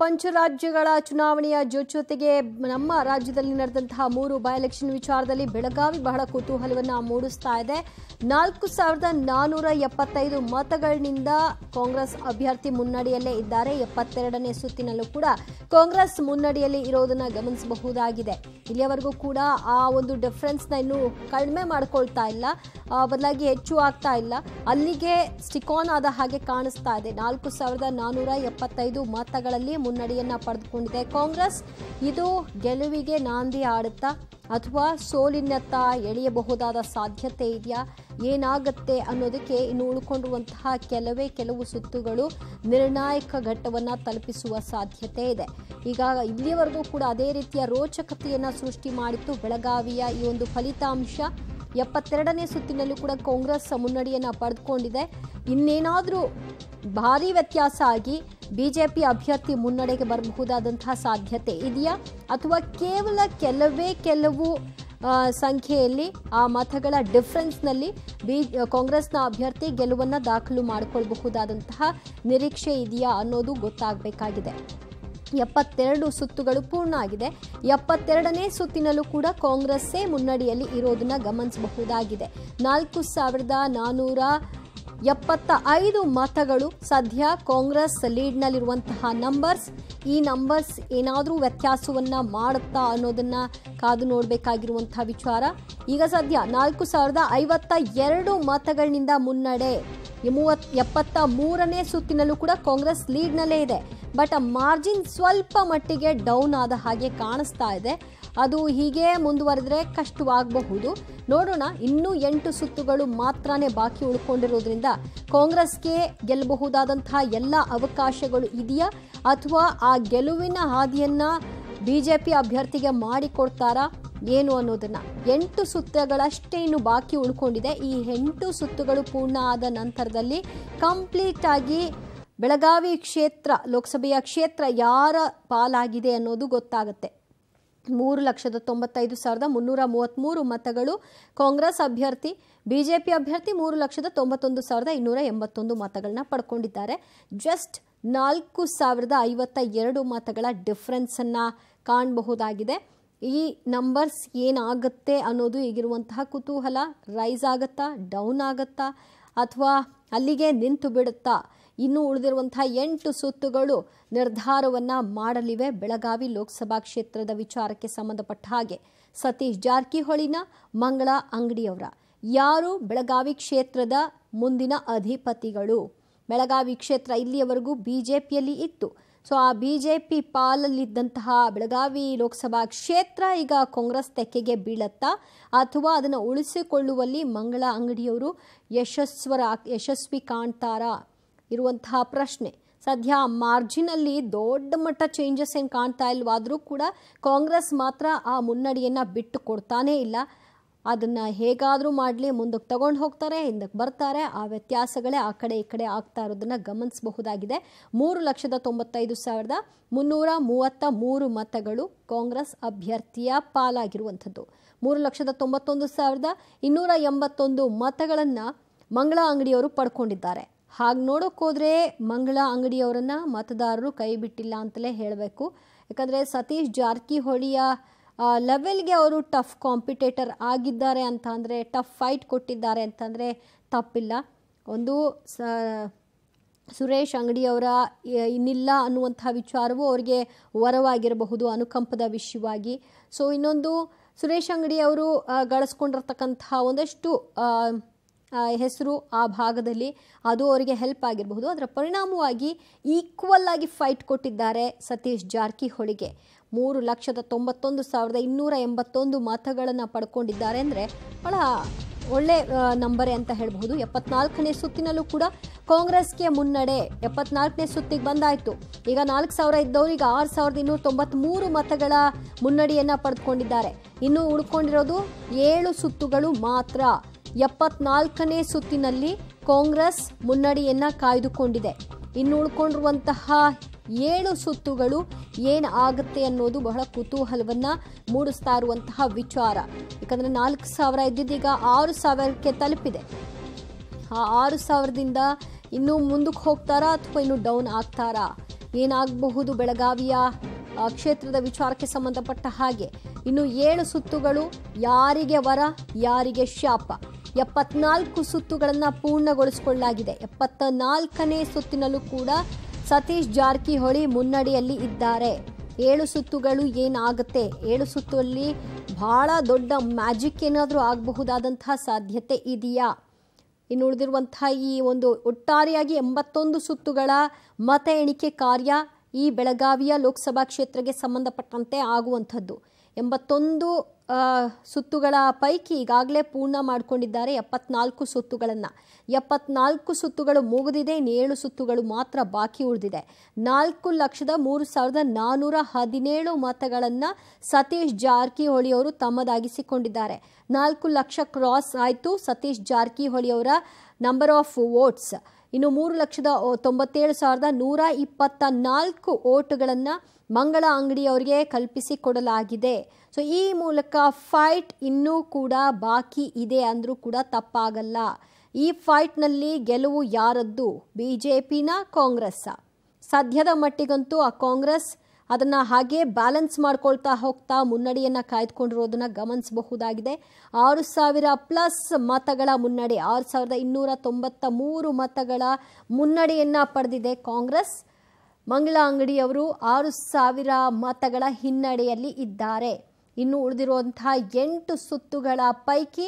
ಪಂಚರಾಜ್ಯಗಳ ಚುನಾವಣೆಯ ಜೊತೆಗೆ ನಮ್ಮ ರಾಜ್ಯದಲ್ಲಿ ನಡೆದಂತಹ ಮೂರು ಬೈ ಎಲೆಕ್ಷನ್ ವಿಚಾರದಲ್ಲಿ ಬೆಳಗಾವಿ ಬಹಳ ಕುತೂಹಲವನ್ನ ಮೂಡಿಸ್ತಾ ಇದೆ ನಾಲ್ಕು ಸಾವಿರದ ನಾನೂರ ಎಪ್ಪತ್ತೈದು ಮತಗಳಿನಿಂದ ಕಾಂಗ್ರೆಸ್ ಅಭ್ಯರ್ಥಿ ಮುನ್ನಡೆಯಲ್ಲೇ ಇದ್ದಾರೆ ಎಪ್ಪತ್ತೆರಡನೇ ಸುತ್ತಿನಲ್ಲೂ ಕೂಡ ಕಾಂಗ್ರೆಸ್ ಮುನ್ನಡೆಯಲ್ಲಿ ಇರೋದನ್ನ ಗಮನಿಸಬಹುದಾಗಿದೆ ಇಲ್ಲಿಯವರೆಗೂ ಕೂಡ ಆ ಒಂದು ಡಿಫರೆನ್ಸ್ನ ಇನ್ನೂ ಕಡಿಮೆ ಮಾಡ್ಕೊಳ್ತಾ ಇಲ್ಲ ಆ, ಬದಲಾಗಿ ಹೆಚ್ಚು ಆಗ್ತಾ ಇಲ್ಲ ಅಲ್ಲಿಗೆ ಸ್ಟಿಕ್ ಆನ್ ಆದ ಹಾಗೆ ಕಾಣಿಸ್ತಾ ಇದೆ ನಾಲ್ಕು ಸಾವಿರದ ನಾನೂರ ಎಪ್ಪತ್ತೈದು ಮತಗಳಲ್ಲಿ ಮುನ್ನಡೆಯನ್ನ ಪಡೆದುಕೊಂಡಿದೆ ಕಾಂಗ್ರೆಸ್ ಇದು ಗೆಲುವಿಗೆ ನಾಂದಿ ಆಡುತ್ತಾ ಅಥವಾ ಸೋಲಿನತ್ತ ಎಳೆಯಬಹುದಾದ ಸಾಧ್ಯತೆ ಇದೆಯಾ ಏನಾಗುತ್ತೆ ಅನ್ನೋದಕ್ಕೆ ಇನ್ನು ಉಳ್ಕೊಂಡಿರುವಂತಹ ಕೆಲವೇ ಕೆಲವು ಸುತ್ತುಗಳು ನಿರ್ಣಾಯಕ ಘಟ್ಟವನ್ನು ತಲುಪಿಸುವ ಸಾಧ್ಯತೆ ಇದೆ ಈಗ ಇಲ್ಲಿಯವರೆಗೂ ಕೂಡ ಅದೇ ರೀತಿಯ ರೋಚಕತೆಯನ್ನು ಸೃಷ್ಟಿ ಮಾಡಿತ್ತು ಬೆಳಗಾವಿಯ ಈ ಒಂದು ಫಲಿತಾಂಶ ಎಪ್ಪತ್ತೆರಡನೇ ಸುತ್ತಿನಲ್ಲೂ ಕೂಡ ಕಾಂಗ್ರೆಸ್ ಮುನ್ನಡೆಯನ್ನ ಪಡೆದುಕೊಂಡಿದೆ ಇನ್ನೇನಾದರೂ ಭಾರಿ ವ್ಯತ್ಯಾಸ ಆಗಿ ಬಿಜೆಪಿ ಅಭ್ಯರ್ಥಿ ಮುನ್ನಡೆಗೆ ಬರಬಹುದಾದಂತಹ ಸಾಧ್ಯತೆ ಇದೆಯಾ ಅಥವಾ ಕೇವಲ ಕೆಲವೇ ಕೆಲವು ಆ, ಸಂಖ್ಯೆಯಲ್ಲಿ ಆ ಮತಗಳ ಡಿಫ್ರೆನ್ಸ್ನಲ್ಲಿ ಬಿ ಕಾಂಗ್ರೆಸ್ನ ಅಭ್ಯರ್ಥಿ ಗೆಲುವನ್ನು ದಾಖಲು ಮಾಡಿಕೊಳ್ಳಬಹುದಾದಂತಹ ನಿರೀಕ್ಷೆ ಇದೆಯಾ ಅನ್ನೋದು ಗೊತ್ತಾಗಬೇಕಾಗಿದೆ ಎಪ್ಪತ್ತೆರಡು ಸುತ್ತುಗಳು ಪೂರ್ಣ ಆಗಿದೆ ಎಪ್ಪತ್ತೆರಡನೇ ಸುತ್ತಿನಲ್ಲೂ ಕೂಡ ಕಾಂಗ್ರೆಸ್ಸೇ ಮುನ್ನಡೆಯಲ್ಲಿ ಇರೋದನ್ನ ಗಮನಿಸಬಹುದಾಗಿದೆ ನಾಲ್ಕು ಸಾವಿರದ ನಾನೂರ ಎಪ್ಪತ್ತ ಐದು ಮತಗಳು ಸದ್ಯ ಕಾಂಗ್ರೆಸ್ ಲೀಡ್ನಲ್ಲಿರುವಂತಹ ನಂಬರ್ಸ್ ಈ ನಂಬರ್ಸ್ ಏನಾದರೂ ವ್ಯತ್ಯಾಸವನ್ನ ಮಾಡುತ್ತಾ ಅನ್ನೋದನ್ನ ಕಾದು ನೋಡಬೇಕಾಗಿರುವಂತಹ ವಿಚಾರ ಈಗ ಸದ್ಯ ನಾಲ್ಕು ಸಾವಿರದ ಐವತ್ತ ಎರಡು ಮತಗಳಿನಿಂದ ಮುನ್ನಡೆ ಈ ಮೂವತ್ ಎಪ್ಪತ್ತ ಮೂರನೇ ಸುತ್ತಿನಲ್ಲೂ ಕೂಡ ಕಾಂಗ್ರೆಸ್ ಲೀಡ್ನಲ್ಲೇ ಇದೆ ಬಟ್ ಆ ಮಾರ್ಜಿನ್ ಸ್ವಲ್ಪ ಮಟ್ಟಿಗೆ ಡೌನ್ ಆದ ಹಾಗೆ ಕಾಣಿಸ್ತಾ ಇದೆ ಅದು ಹೀಗೆ ಮುಂದುವರೆದ್ರೆ ಕಷ್ಟವಾಗಬಹುದು ನೋಡೋಣ ಇನ್ನೂ ಎಂಟು ಸುತ್ತುಗಳು ಮಾತ್ರನೇ ಬಾಕಿ ಉಳ್ಕೊಂಡಿರೋದ್ರಿಂದ ಕಾಂಗ್ರೆಸ್ಗೆ ಗೆಲ್ಲಬಹುದಾದಂತಹ ಎಲ್ಲ ಅವಕಾಶಗಳು ಇದೆಯಾ ಅಥವಾ ಆ ಗೆಲುವಿನ ಹಾದಿಯನ್ನ ಬಿಜೆಪಿ ಅಭ್ಯರ್ಥಿಗೆ ಮಾಡಿಕೊಡ್ತಾರಾ ಏನು ಅನ್ನೋದನ್ನ ಎಂಟು ಸುತ್ತುಗಳಷ್ಟೇ ಇನ್ನು ಬಾಕಿ ಉಳ್ಕೊಂಡಿದೆ ಈ ಎಂಟು ಸುತ್ತುಗಳು ಪೂರ್ಣ ಆದ ನಂತರದಲ್ಲಿ ಕಂಪ್ಲೀಟ್ ಆಗಿ ಬೆಳಗಾವಿ ಕ್ಷೇತ್ರ ಲೋಕಸಭೆಯ ಕ್ಷೇತ್ರ ಯಾರ ಪಾಲಾಗಿದೆ ಅನ್ನೋದು ಗೊತ್ತಾಗುತ್ತೆ ಮೂರು ಲಕ್ಷದ ತೊಂಬತ್ತೈದು ಸಾವಿರದ ಮುನ್ನೂರ ಮೂವತ್ತ್ಮೂರು ಮತಗಳು ಕಾಂಗ್ರೆಸ್ ಅಭ್ಯರ್ಥಿ ಬಿಜೆಪಿ ಅಭ್ಯರ್ಥಿ ಮೂರು ಲಕ್ಷದ ತೊಂಬತ್ತೊಂದು ಸಾವಿರದ ಇನ್ನೂರ ಎಂಬತ್ತೊಂದು ಮತಗಳನ್ನ ಪಡ್ಕೊಂಡಿದ್ದಾರೆ ಜಸ್ಟ್ ನಾಲ್ಕು ಸಾವಿರದ ಐವತ್ತ ಎರಡು ಮತಗಳ ಡಿಫ್ರೆನ್ಸನ್ನು ಕಾಣಬಹುದಾಗಿದೆ ಈ ನಂಬರ್ಸ್ ಏನಾಗುತ್ತೆ ಅನ್ನೋದು ಈಗಿರುವಂತಹ ಕುತೂಹಲ ರೈಸ್ ಆಗುತ್ತಾ ಡೌನ್ ಆಗುತ್ತಾ ಅಥವಾ ಅಲ್ಲಿಗೆ ನಿಂತು ಬಿಡುತ್ತಾ ಇನ್ನು ಉಳಿದಿರುವಂತಹ ಎಂಟು ಸುತ್ತುಗಳು ನಿರ್ಧಾರವನ್ನ ಮಾಡಲಿವೆ ಬೆಳಗಾವಿ ಲೋಕಸಭಾ ಕ್ಷೇತ್ರದ ವಿಚಾರಕ್ಕೆ ಸಂಬಂಧಪಟ್ಟ ಹಾಗೆ ಸತೀಶ್ ಜಾರಕಿಹೊಳಿನ ಮಂಗಳ ಅಂಗಡಿಯವರ ಯಾರು ಬೆಳಗಾವಿ ಕ್ಷೇತ್ರದ ಮುಂದಿನ ಅಧಿಪತಿಗಳು ಬೆಳಗಾವಿ ಕ್ಷೇತ್ರ ಇಲ್ಲಿಯವರೆಗೂ ಬಿಜೆಪಿಯಲ್ಲಿ ಇತ್ತು ಸೊ ಆ ಬಿಜೆಪಿ ಪಾಲಲ್ಲಿದ್ದಂತಹ ಬೆಳಗಾವಿ ಲೋಕಸಭಾ ಕ್ಷೇತ್ರ ಈಗ ಕಾಂಗ್ರೆಸ್ ತೆಕ್ಕೆಗೆ ಬೀಳತ್ತಾ ಅಥವಾ ಅದನ್ನು ಉಳಿಸಿಕೊಳ್ಳುವಲ್ಲಿ ಮಂಗಳ ಅಂಗಡಿಯವರು ಯಶಸ್ವರ ಯಶಸ್ವಿ ಕಾಣ್ತಾರಾ ಇರುವಂತಹ ಪ್ರಶ್ನೆ ಸದ್ಯ ಮಾರ್ಜಿನಲ್ಲಿ ದೊಡ್ಡ ಮಟ್ಟ ಚೇಂಜಸ್ ಏನು ಕಾಣ್ತಾ ಇಲ್ವಾದರೂ ಕೂಡ ಕಾಂಗ್ರೆಸ್ ಮಾತ್ರ ಆ ಮುನ್ನಡೆಯನ್ನು ಬಿಟ್ಟು ಕೊಡ್ತಾನೇ ಇಲ್ಲ ಅದನ್ನು ಹೇಗಾದರೂ ಮಾಡಲಿ ಮುಂದಕ್ಕೆ ತಗೊಂಡು ಹೋಗ್ತಾರೆ ಹಿಂದಕ್ಕೆ ಬರ್ತಾರೆ ಆ ವ್ಯತ್ಯಾಸಗಳೇ ಆ ಕಡೆ ಈ ಕಡೆ ಆಗ್ತಾ ಇರೋದನ್ನು ಗಮನಿಸಬಹುದಾಗಿದೆ ಮೂರು ಲಕ್ಷದ ತೊಂಬತ್ತೈದು ಸಾವಿರದ ಮುನ್ನೂರ ಮೂವತ್ತ ಮೂರು ಮತಗಳು ಕಾಂಗ್ರೆಸ್ ಅಭ್ಯರ್ಥಿಯ ಪಾಲಾಗಿರುವಂಥದ್ದು ಮೂರು ಲಕ್ಷದ ತೊಂಬತ್ತೊಂದು ಸಾವಿರದ ಇನ್ನೂರ ಎಂಬತ್ತೊಂದು ಮತಗಳನ್ನು ಮಂಗಳ ಅಂಗಡಿಯವರು ಪಡ್ಕೊಂಡಿದ್ದಾರೆ ಹಾಗೆ ನೋಡೋಕ್ಕೋದ್ರೆ ಮಂಗಳ ಅಂಗಡಿಯವರನ್ನ ಮತದಾರರು ಕೈ ಬಿಟ್ಟಿಲ್ಲ ಅಂತಲೇ ಹೇಳಬೇಕು ಯಾಕಂದರೆ ಸತೀಶ್ ಜಾರಕಿಹೊಳಿಯ ಲೆವೆಲ್ಗೆ ಅವರು ಟಫ್ ಕಾಂಪಿಟೇಟರ್ ಆಗಿದ್ದಾರೆ ಅಂತ ಅಂದರೆ ಟಫ್ ಫೈಟ್ ಕೊಟ್ಟಿದ್ದಾರೆ ಅಂತಂದರೆ ತಪ್ಪಿಲ್ಲ ಒಂದು ಸ ಸುರೇಶ್ ಅಂಗಡಿಯವರ ಇ- ಇನ್ನಿಲ್ಲ ಅನ್ನುವಂಥ ವಿಚಾರವು ಅವರಿಗೆ ವರವಾಗಿರಬಹುದು ಅನುಕಂಪದ ವಿಷಯವಾಗಿ ಸೊ ಇನ್ನೊಂದು ಸುರೇಶ್ ಅಂಗಡಿಯವರು ಆ, ಗಳಿಸ್ಕೊಂಡಿರ್ತಕ್ಕಂತಹ ಒಂದಷ್ಟು ಆ, ಆ, ಹೆಸರು ಆ ಭಾಗದಲ್ಲಿ ಅದು ಅವರಿಗೆ ಹೆಲ್ಪ್ ಆಗಿರಬಹುದು ಅದರ ಪರಿಣಾಮವಾಗಿ ಈಕ್ವಲ್ ಆಗಿ ಫೈಟ್ ಕೊಟ್ಟಿದ್ದಾರೆ ಸತೀಶ್ ಜಾರಕಿಹೊಳಿಗೆ ಮೂರು ಲಕ್ಷದ ತೊಂಬತ್ತೊಂದು ಸಾವಿರದ ಇನ್ನೂರ ಎಂಬತ್ತೊಂದು ಮತಗಳನ್ನು ಪಡ್ಕೊಂಡಿದ್ದಾರೆ ಅಂದರೆ ಭಾಳ ಒಳ್ಳೆ ನಂಬರೇ ಅಂತ ಹೇಳಬಹುದು ಎಪ್ಪತ್ನಾಲ್ಕನೇ ಸುತ್ತಿನಲ್ಲೂ ಕೂಡ ಕಾಂಗ್ರೆಸ್ಗೆ ಮುನ್ನಡೆ ಎಪ್ಪತ್ನಾಲ್ಕನೇ ಸುತ್ತಿಗೆ ಬಂದಾಯಿತು ಈಗ ನಾಲ್ಕು ಸಾವಿರ ಇದ್ದವರು ಈಗ ಆರು ಸಾವಿರದ ಇನ್ನೂರ ತೊಂಬತ್ತ್ಮೂರು ಮತಗಳ ಮುನ್ನಡೆಯನ್ನು ಪಡೆದುಕೊಂಡಿದ್ದಾರೆ ಇನ್ನು ಉಳ್ಕೊಂಡಿರೋದು ಏಳು ಸುತ್ತುಗಳು ಮಾತ್ರ ಎಪ್ಪತ್ನಾಲ್ಕನೇ ಸುತ್ತಿನಲ್ಲಿ ಕಾಂಗ್ರೆಸ್ ಮುನ್ನಡೆಯನ್ನ ಕಾಯ್ದುಕೊಂಡಿದೆ ಇನ್ನು ಉಳ್ಕೊಂಡಿರುವಂತಹ ಏಳು ಸುತ್ತುಗಳು ಏನು ಆಗುತ್ತೆ ಅನ್ನೋದು ಬಹಳ ಕುತೂಹಲವನ್ನ ಮೂಡಿಸ್ತಾ ಇರುವಂತಹ ವಿಚಾರ ಯಾಕಂದ್ರೆ ನಾಲ್ಕು ಸಾವಿರ ಇದ್ದಿದ್ದೀಗ ಆರು ಸಾವಿರಕ್ಕೆ ತಲುಪಿದೆ ಆ ಆರು ಸಾವಿರದಿಂದ ಇನ್ನೂ ಮುಂದಕ್ಕೆ ಹೋಗ್ತಾರಾ ಅಥವಾ ಇನ್ನೂ ಡೌನ್ ಆಗ್ತಾರಾ ಏನಾಗಬಹುದು ಬೆಳಗಾವಿಯ ಆ, ಕ್ಷೇತ್ರದ ವಿಚಾರಕ್ಕೆ ಸಂಬಂಧಪಟ್ಟ ಹಾಗೆ ಇನ್ನು ಏಳು ಸುತ್ತುಗಳು ಯಾರಿಗೆ ವರ ಯಾರಿಗೆ ಶಾಪ ಎಪ್ಪತ್ನಾಲ್ಕು ಸುತ್ತುಗಳನ್ನು ಪೂರ್ಣಗೊಳಿಸಿಕೊಳ್ಳಲಾಗಿದೆ ಎಪ್ಪತ್ತ ನಾಲ್ಕನೇ ಸುತ್ತಿನಲ್ಲೂ ಕೂಡ ಸತೀಶ್ ಜಾರಕಿಹೊಳಿ ಮುನ್ನಡೆಯಲ್ಲಿ ಇದ್ದಾರೆ ಏಳು ಸುತ್ತುಗಳು ಏನಾಗುತ್ತೆ ಏಳು ಸುತ್ತುಲ್ಲಿ ಬಹಳ ದೊಡ್ಡ ಮ್ಯಾಜಿಕ್ ಏನಾದರೂ ಆಗಬಹುದಾದಂತಹ ಸಾಧ್ಯತೆ ಇದೆಯಾ ಇನ್ನು ಉಳಿದಿರುವಂತಹ ಈ ಒಂದು ಒಟ್ಟಾರೆಯಾಗಿ ಎಂಬತ್ತೊಂದು ಸುತ್ತುಗಳ ಮತ ಎಣಿಕೆ ಕಾರ್ಯ ಈ ಬೆಳಗಾವಿಯ ಲೋಕಸಭಾ ಕ್ಷೇತ್ರಕ್ಕೆ ಸಂಬಂಧಪಟ್ಟಂತೆ ಆಗುವಂಥದ್ದು ಎಂಬತ್ತೊಂದು ಆ, ಸುತ್ತುಗಳ ಪೈಕಿ ಈಗಾಗಲೇ ಪೂರ್ಣ ಮಾಡಿಕೊಂಡಿದ್ದಾರೆ ಎಪ್ಪತ್ನಾಲ್ಕು ಸುತ್ತುಗಳನ್ನು ಎಪ್ಪತ್ನಾಲ್ಕು ಸುತ್ತುಗಳು ಮುಗಿದಿದೆ ಇನ್ನು ಏಳು ಸುತ್ತುಗಳು ಮಾತ್ರ ಬಾಕಿ ಉಳಿದಿದೆ ನಾಲ್ಕು ಲಕ್ಷದ ಮೂರು ಸಾವಿರದ ನಾನ್ನೂರ ಹದಿನೇಳು ಮತಗಳನ್ನು ಸತೀಶ್ ಜಾರಕಿಹೊಳಿ ಅವರು ತಮ್ಮದಾಗಿಸಿಕೊಂಡಿದ್ದಾರೆ ನಾಲ್ಕು ಲಕ್ಷ ಕ್ರಾಸ್ ಆಯಿತು ಸತೀಶ್ ಜಾರಕಿಹೊಳಿ ಅವರ ನಂಬರ್ ಆಫ್ ವೋಟ್ಸ್ ಇನ್ನು ಮೂರು ಲಕ್ಷದ ಓ- ತೊಂಬತ್ತೇಳು ಸಾವಿರದ ನೂರ ಇಪ್ಪತ್ತ ನಾಲ್ಕು ಓಟುಗಳನ್ನು ಮಂಗಳ ಅಂಗಡಿಯವರಿಗೆ ಕಲ್ಪಿಸಿಕೊಡಲಾಗಿದೆ ಸೊ ಈ ಮೂಲಕ ಫೈಟ್ ಇನ್ನೂ ಕೂಡ ಬಾಕಿ ಇದೆ ಅಂದರೂ ಕೂಡ ತಪ್ಪಾಗಲ್ಲ ಈ ಫೈಟ್ನಲ್ಲಿ ಗೆಲುವು ಯಾರದ್ದು ಬಿ ಜೆ ಪಿನ ಕಾಂಗ್ರೆಸ್ಸ ಸದ್ಯದ ಮಟ್ಟಿಗಂತೂ ಆ ಕಾಂಗ್ರೆಸ್ ಅದನ್ನು ಹಾಗೆ ಬ್ಯಾಲೆನ್ಸ್ ಮಾಡ್ಕೊಳ್ತಾ ಹೋಗ್ತಾ ಮುನ್ನಡೆಯನ್ನು ಕಾಯ್ದುಕೊಂಡಿರೋದನ್ನು ಗಮನಿಸಬಹುದಾಗಿದೆ ಆರು ಸಾವಿರ ಪ್ಲಸ್ ಮತಗಳ ಮುನ್ನಡೆ ಆರು ಸಾವಿರದ ಇನ್ನೂರ ತೊಂಬತ್ತ ಮೂರು ಮತಗಳ ಮುನ್ನಡೆಯನ್ನು ಪಡೆದಿದೆ ಕಾಂಗ್ರೆಸ್ ಮಂಗಳ ಅಂಗಡಿಯವರು ಆರು ಸಾವಿರ ಮತಗಳ ಹಿನ್ನಡೆಯಲ್ಲಿ ಇದ್ದಾರೆ ಇನ್ನು ಉಳಿದಿರುವಂತಹ ಎಂಟು ಸುತ್ತುಗಳ ಪೈಕಿ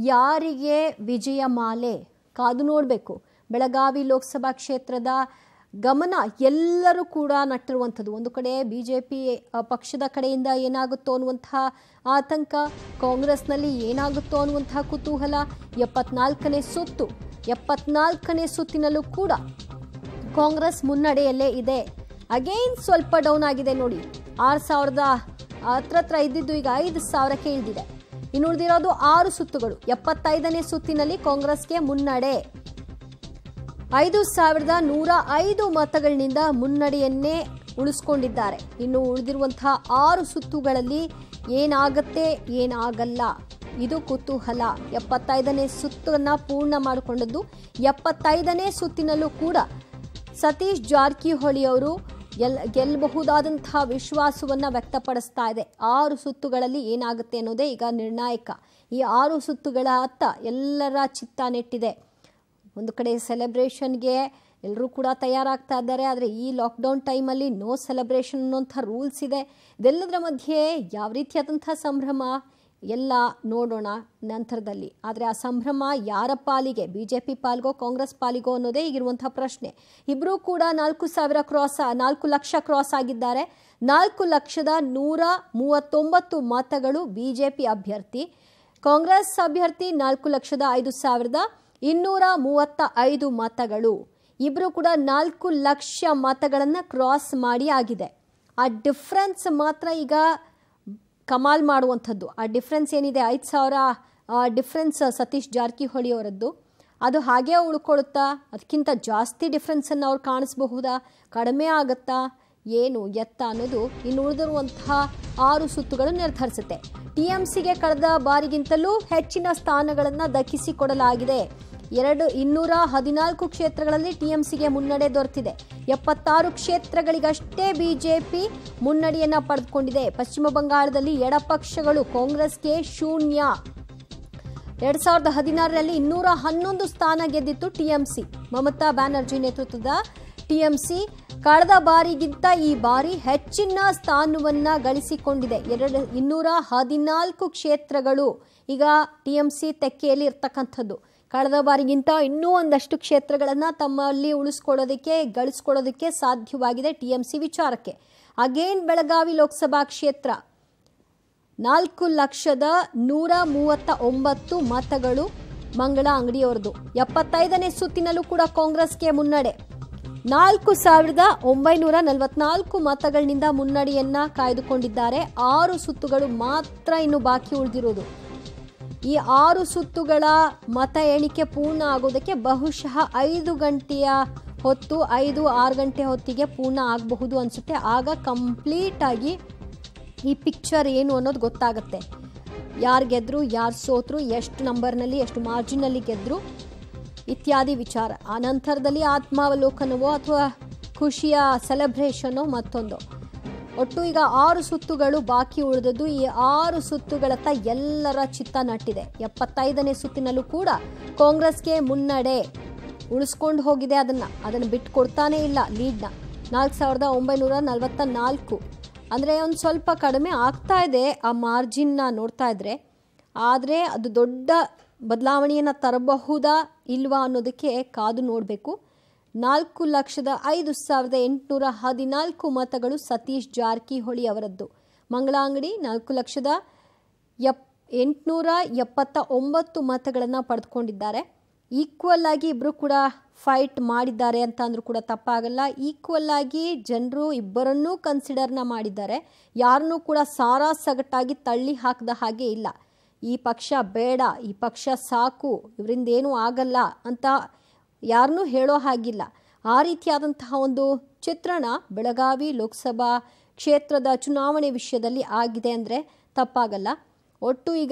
ಯಾರಿಗೆ ವಿಜಯ ಮಾಲೆ ಕಾದು ನೋಡಬೇಕು ಬೆಳಗಾವಿ ಲೋಕಸಭಾ ಕ್ಷೇತ್ರದ ಗಮನ ಎಲ್ಲರೂ ಕೂಡ ನಟ್ಟಿರುವಂಥದ್ದು ಒಂದು ಕಡೆ ಬಿ ಜೆ ಪಿ ಪಕ್ಷದ ಕಡೆಯಿಂದ ಏನಾಗುತ್ತೋ ಅನ್ನುವಂತಹ ಆತಂಕ ಕಾಂಗ್ರೆಸ್ನಲ್ಲಿ ಏನಾಗುತ್ತೋ ಅನ್ನುವಂತಹ ಕುತೂಹಲ ಎಪ್ಪತ್ನಾಲ್ಕನೇ ಸುತ್ತು ಎಪ್ಪತ್ನಾಲ್ಕನೇ ಸುತ್ತಿನಲ್ಲೂ ಕೂಡ ಕಾಂಗ್ರೆಸ್ ಮುನ್ನಡೆಯಲ್ಲೇ ಇದೆ ಅಗೈನ್ ಸ್ವಲ್ಪ ಡೌನ್ ಆಗಿದೆ ನೋಡಿ ಆರು ಸಾವಿರದ ಹತ್ರ ಹತ್ರ ಇದ್ದಿದ್ದು ಈಗ ಐದು ಸಾವಿರಕ್ಕೆ ಇಳಿದಿದೆ ಇನ್ನು ಉಳಿದಿರೋದು ಆರು ಸುತ್ತುಗಳು ಎಪ್ಪತ್ತೈದನೇ ಸುತ್ತಿನಲ್ಲಿ ಕಾಂಗ್ರೆಸ್ಗೆ ಮುನ್ನಡೆ ಐದು ಸಾವಿರದ ನೂರ ಐದು ಮತಗಳಿನಿಂದ ಮುನ್ನಡೆಯನ್ನೇ ಉಳಿಸ್ಕೊಂಡಿದ್ದಾರೆ ಇನ್ನು ಉಳಿದಿರುವಂತಹ ಆರು ಸುತ್ತುಗಳಲ್ಲಿ ಏನಾಗತ್ತೆ ಏನಾಗಲ್ಲ ಇದು ಕುತೂಹಲ ಎಪ್ಪತ್ತೈದನೇ ಸುತ್ತನ್ನು ಪೂರ್ಣ ಮಾಡಿಕೊಂಡದ್ದು ಎಪ್ಪತ್ತೈದನೇ ಸುತ್ತಿನಲ್ಲೂ ಕೂಡ ಸತೀಶ್ ಜಾರಕಿಹೊಳಿ ಅವರು ಎಲ್ ಗೆಲ್ಲಬಹುದಾದಂತಹ ವಿಶ್ವಾಸವನ್ನು ವ್ಯಕ್ತಪಡಿಸ್ತಾ ಇದೆ ಆರು ಸುತ್ತುಗಳಲ್ಲಿ ಏನಾಗುತ್ತೆ ಅನ್ನೋದೇ ಈಗ ನಿರ್ಣಾಯಕ ಈ ಆರು ಸುತ್ತುಗಳ ಅತ್ತ ಎಲ್ಲರ ಚಿತ್ತ ನೆಟ್ಟಿದೆ ಒಂದು ಕಡೆ ಸೆಲೆಬ್ರೇಷನ್ಗೆ ಎಲ್ಲರೂ ಕೂಡ ತಯಾರಾಗ್ತಾ ಇದ್ದಾರೆ ಆದರೆ ಈ ಲಾಕ್ಡೌನ್ ಟೈಮಲ್ಲಿ ನೋ ಸೆಲೆಬ್ರೇಷನ್ ಅನ್ನೋಂಥ ರೂಲ್ಸ್ ಇದೆ ಇದೆಲ್ಲದರ ಮಧ್ಯೆ ಯಾವ ರೀತಿಯಾದಂಥ ಸಂಭ್ರಮ ಎಲ್ಲ ನೋಡೋಣ ನಂತರದಲ್ಲಿ ಆದರೆ ಆ ಸಂಭ್ರಮ ಯಾರ ಪಾಲಿಗೆ ಬಿ ಜೆ ಪಿ ಪಾಲ್ಗೋ ಕಾಂಗ್ರೆಸ್ ಪಾಲಿಗೋ ಅನ್ನೋದೇ ಈಗಿರುವಂಥ ಪ್ರಶ್ನೆ ಇಬ್ಬರೂ ಕೂಡ ನಾಲ್ಕು ಸಾವಿರ ಕ್ರಾಸ್ ನಾಲ್ಕು ಲಕ್ಷ ಕ್ರಾಸ್ ಆಗಿದ್ದಾರೆ ನಾಲ್ಕು ಲಕ್ಷದ ನೂರ ಮೂವತ್ತೊಂಬತ್ತು ಮತಗಳು ಬಿ ಜೆ ಪಿ ಅಭ್ಯರ್ಥಿ ಕಾಂಗ್ರೆಸ್ ಅಭ್ಯರ್ಥಿ ನಾಲ್ಕು ಲಕ್ಷದ ಐದು ಸಾವಿರದ ಇನ್ನೂರ ಮೂವತ್ತ ಐದು ಮತಗಳು ಇಬ್ಬರು ಕೂಡ ನಾಲ್ಕು ಲಕ್ಷ ಮತಗಳನ್ನು ಕ್ರಾಸ್ ಮಾಡಿ ಆಗಿದೆ ಆ ಡಿಫ್ರೆನ್ಸ್ ಮಾತ್ರ ಈಗ ಕಮಾಲ್ ಮಾಡುವಂಥದ್ದು ಆ ಡಿಫ್ರೆನ್ಸ್ ಏನಿದೆ ಐದು ಸಾವಿರ ಡಿಫ್ರೆನ್ಸ್ ಸತೀಶ್ ಜಾರಕಿಹೊಳಿ ಅವರದ್ದು ಅದು ಹಾಗೇ ಉಳ್ಕೊಳುತ್ತಾ ಅದಕ್ಕಿಂತ ಜಾಸ್ತಿ ಡಿಫ್ರೆನ್ಸನ್ನು ಅವ್ರು ಕಾಣಿಸಬಹುದಾ ಕಡಿಮೆ ಆಗುತ್ತಾ ಏನು ಎತ್ತ ಅನ್ನೋದು ಇನ್ನು ಉಳಿದಿರುವಂತಹ ಆರು ಸುತ್ತುಗಳು ನಿರ್ಧರಿಸುತ್ತೆ ಟಿ ಎಂ ಸಿಗೆ ಕಳೆದ ಬಾರಿಗಿಂತಲೂ ಹೆಚ್ಚಿನ ಸ್ಥಾನಗಳನ್ನು ದಕ್ಕಿಸಿಕೊಡಲಾಗಿದೆ ಎರಡು ಇನ್ನೂರ ಹದಿನಾಲ್ಕು ಕ್ಷೇತ್ರಗಳಲ್ಲಿ ಟಿಎಂಸಿಗೆ ಮುನ್ನಡೆ ದೊರೆತಿದೆ ಎಪ್ಪತ್ತಾರು ಕ್ಷೇತ್ರಗಳಿಗಷ್ಟೇ ಬಿಜೆಪಿ ಮುನ್ನಡೆಯನ್ನ ಪಡೆದುಕೊಂಡಿದೆ ಪಶ್ಚಿಮ ಬಂಗಾಳದಲ್ಲಿ ಎಡಪಕ್ಷಗಳು ಕಾಂಗ್ರೆಸ್ಗೆ ಶೂನ್ಯ ಎರಡ್ ಸಾವಿರದ ಹದಿನಾರರಲ್ಲಿ ಇನ್ನೂರ ಹನ್ನೊಂದು ಸ್ಥಾನ ಗೆದ್ದಿತ್ತು ಟಿಎಂಸಿ ಮಮತಾ ಬ್ಯಾನರ್ಜಿ ನೇತೃತ್ವದ ಟಿಎಂಸಿ ಕಳೆದ ಬಾರಿಗಿಂತ ಈ ಬಾರಿ ಹೆಚ್ಚಿನ ಸ್ಥಾನವನ್ನ ಗಳಿಸಿಕೊಂಡಿದೆ ಎರಡು ಇನ್ನೂರ ಹದಿನಾಲ್ಕು ಕ್ಷೇತ್ರಗಳು ಈಗ ಟಿಎಂಸಿ ತೆಕ್ಕೆಯಲ್ಲಿ ಇರ್ತಕ್ಕಂಥದ್ದು ಕಳೆದ ಬಾರಿಗಿಂತ ಇನ್ನೂ ಒಂದಷ್ಟು ಕ್ಷೇತ್ರಗಳನ್ನು ತಮ್ಮಲ್ಲಿ ಉಳಿಸ್ಕೊಳ್ಳೋದಕ್ಕೆ ಗಳಿಸ್ಕೊಳ್ಳೋದಕ್ಕೆ ಸಾಧ್ಯವಾಗಿದೆ ಟಿಎಂಸಿ ವಿಚಾರಕ್ಕೆ ಅಗೇನ್ ಬೆಳಗಾವಿ ಲೋಕಸಭಾ ಕ್ಷೇತ್ರ ನಾಲ್ಕು ಲಕ್ಷದ ನೂರ ಮೂವತ್ತ ಒಂಬತ್ತು ಮತಗಳು ಮಂಗಳ ಅಂಗಡಿಯವರದು ಎಪ್ಪತ್ತೈದನೇ ಸುತ್ತಿನಲ್ಲೂ ಕೂಡ ಕಾಂಗ್ರೆಸ್ಗೆ ಮುನ್ನಡೆ ನಾಲ್ಕು ಸಾವಿರದ ಒಂಬೈನೂರ ನಲವತ್ನಾಲ್ಕು ಮತಗಳಿಂದ ಮುನ್ನಡೆಯನ್ನ ಕಾಯ್ದುಕೊಂಡಿದ್ದಾರೆ ಆರು ಸುತ್ತುಗಳು ಮಾತ್ರ ಇನ್ನು ಬಾಕಿ ಉಳಿದಿರೋದು ಈ ಆರು ಸುತ್ತುಗಳ ಮತ ಎಣಿಕೆ ಪೂರ್ಣ ಆಗೋದಕ್ಕೆ ಬಹುಶಃ ಐದು ಗಂಟೆಯ ಹೊತ್ತು ಐದು ಆರು ಗಂಟೆ ಹೊತ್ತಿಗೆ ಪೂರ್ಣ ಆಗಬಹುದು ಅನಿಸುತ್ತೆ ಆಗ ಕಂಪ್ಲೀಟ್ ಆಗಿ ಈ ಪಿಕ್ಚರ್ ಏನು ಅನ್ನೋದು ಗೊತ್ತಾಗುತ್ತೆ ಯಾರು ಗೆದ್ರು ಯಾರು ಸೋತರು ಎಷ್ಟು ನಂಬರ್ನಲ್ಲಿ ಎಷ್ಟು ಮಾರ್ಜಿನಲ್ಲಿ ಗೆದ್ರು ಇತ್ಯಾದಿ ವಿಚಾರ ಆ ನಂತರದಲ್ಲಿ ಆತ್ಮಾವಲೋಕನವೋ ಅಥವಾ ಖುಷಿಯ ಸೆಲೆಬ್ರೇಷನ್ನು ಮತ್ತೊಂದು ಒಟ್ಟು ಈಗ ಆರು ಸುತ್ತುಗಳು ಬಾಕಿ ಉಳಿದದ್ದು ಈ ಆರು ಸುತ್ತುಗಳತ್ತ ಎಲ್ಲರ ಚಿತ್ತ ನಟ್ಟಿದೆ ಎಪ್ಪತ್ತೈದನೇ ಸುತ್ತಿನಲ್ಲೂ ಕೂಡ ಕಾಂಗ್ರೆಸ್ಗೆ ಮುನ್ನಡೆ ಉಳಿಸ್ಕೊಂಡು ಹೋಗಿದೆ ಅದನ್ನ ಅದನ್ನು ಬಿಟ್ಟು ಕೊಡ್ತಾನೇ ಇಲ್ಲ ಲೀಡ್ನ ನಾಲ್ಕು ಸಾವಿರದ ಒಂಬೈನೂರ ನಲವತ್ತ ನಾಲ್ಕು ಅಂದರೆ ಒಂದು ಸ್ವಲ್ಪ ಕಡಿಮೆ ಆಗ್ತಾ ಇದೆ ಆ ಮಾರ್ಜಿನ್ನ ನೋಡ್ತಾ ಇದ್ರೆ ಆದರೆ ಅದು ದೊಡ್ಡ ಬದಲಾವಣೆಯನ್ನು ತರಬಹುದಾ ಇಲ್ವಾ ಅನ್ನೋದಕ್ಕೆ ಕಾದು ನೋಡಬೇಕು ನಾಲ್ಕು ಲಕ್ಷದ ಐದು ಸಾವಿರದ ಎಂಟುನೂರ ಹದಿನಾಲ್ಕು ಮತಗಳು ಸತೀಶ್ ಜಾರಕಿಹೊಳಿ ಅವರದ್ದು ಮಂಗಳಾಂಗಡಿ ನಾಲ್ಕು ಲಕ್ಷದ ಎಪ್ ಎಂಟುನೂರ ಎಪ್ಪತ್ತ ಒಂಬತ್ತು ಮತಗಳನ್ನು ಪಡೆದುಕೊಂಡಿದ್ದಾರೆ ಈಕ್ವಲ್ ಆಗಿ ಇಬ್ಬರು ಕೂಡ ಫೈಟ್ ಮಾಡಿದ್ದಾರೆ ಅಂತ ಅಂದರೂ ಕೂಡ ತಪ್ಪಾಗಲ್ಲ ಈಕ್ವಲ್ ಆಗಿ ಜನರು ಇಬ್ಬರನ್ನೂ ಕನ್ಸಿಡರ್ನ ಮಾಡಿದ್ದಾರೆ ಯಾರನ್ನೂ ಕೂಡ ಸಾರಾ ಸಗಟಾಗಿ ತಳ್ಳಿ ಹಾಕದ ಹಾಗೆ ಇಲ್ಲ ಈ ಪಕ್ಷ ಬೇಡ ಈ ಪಕ್ಷ ಸಾಕು ಇವರಿಂದ ಏನೂ ಆಗಲ್ಲ ಅಂತ ಯಾರನ್ನೂ ಹೇಳೋ ಹಾಗಿಲ್ಲ ಆ ರೀತಿಯಾದಂತಹ ಒಂದು ಚಿತ್ರಣ ಬೆಳಗಾವಿ ಲೋಕಸಭಾ ಕ್ಷೇತ್ರದ ಚುನಾವಣೆ ವಿಷಯದಲ್ಲಿ ಆಗಿದೆ ಅಂದರೆ ತಪ್ಪಾಗಲ್ಲ ಒಟ್ಟು ಈಗ